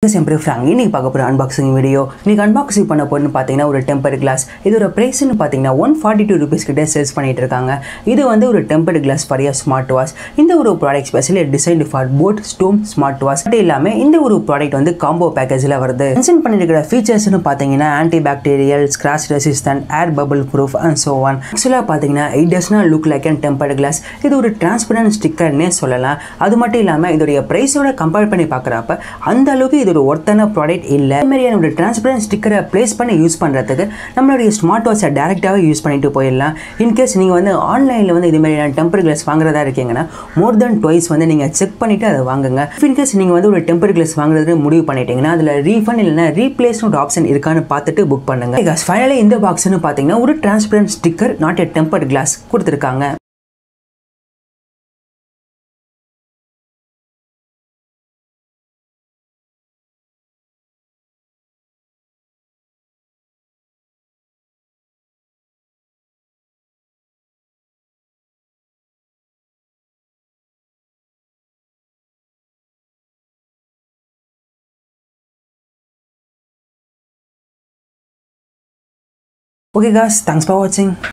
Simple Frank இன்னைக்கு பார்க்க போகிற அன்பாக்சிங் வீடியோ இன்னைக்கு அன்பாக்சிங் பண்ண போறேன்னு பார்த்தீங்கன்னா ஒரு டெம்பர் கிளாஸ் இதோட ப்ரைஸ்னு பார்த்தீங்கன்னா ஒன் ஃபார்ட்டி டூ ருபீஸ் கிட்டே சேல்ஸ் பண்ணிட்டு இருக்காங்க இது வந்து ஒரு temper glass for smart watch இந்த ஒரு product specially design for boAt Storm smart watch மட்டும் இல்லாமல் இந்த ஒரு ப்ராடக்ட் வந்து காம்போ பேக்கேஜில் வருது மென்ஷன் பண்ணியிருக்கிற ஃபீச்சர்ஸ்னு பார்த்தீங்கன்னா anti bacterial scratch resistant air bubble proof and so one ஆக்சுவலாக பார்த்தீங்கன்னா it does not look like and tempered glass இது ஒரு டிரான்ஸ்பரண்ட் ஸ்டிக்கர்னே சொல்லலாம் அது மட்டும் இல்லாமல் இதோடைய ப்ரைஸோட கம்பேர் பண்ணி பார்க்குறப்ப அந்த அளவுக்கு இது ஒரு ஒர்த்தான ப்ராடக்ட் இல்லை இந்த மாதிரியான ஒரு டிரான்ஸ்பரண்ட் ஸ்டிக்கரை ப்ளேஸ் பண்ணி யூஸ் பண்ணுறதுக்கு நம்மளுடைய ஸ்மார்ட் வாட்சை டேரெக்டாகவே யூஸ் பண்ணிட்டு போயிடலாம் இன்கேஸ் நீங்கள் வந்து ஆன்லைனில் வந்து இது மாதிரியான டெம்பர் கிளாஸ் வாங்குறதா இருக்கீங்கன்னா மோர் தென் டுவைஸ் வந்து நீங்கள் செக் பண்ணிவிட்டு அதை வாங்குங்க இன்கேஸ் நீங்கள் வந்து ஒரு டெம்பர் கிளாஸ் வாங்குறது முடிவு பண்ணிட்டீங்கன்னா அதில் ரீஃபண்ட் இல்லைனா ரீப்ளேஸ்னு ஒரு ஆப்ஷன் இருக்கான்னு பார்த்துட்டு புக் பண்ணுங்க ஃபைனலி இந்த பாக்ஸ்னு பார்த்தீங்கன்னா ஒரு transparent sticker not a tempered glass கொடுத்துருக்காங்க Okay guys, thanks for watching.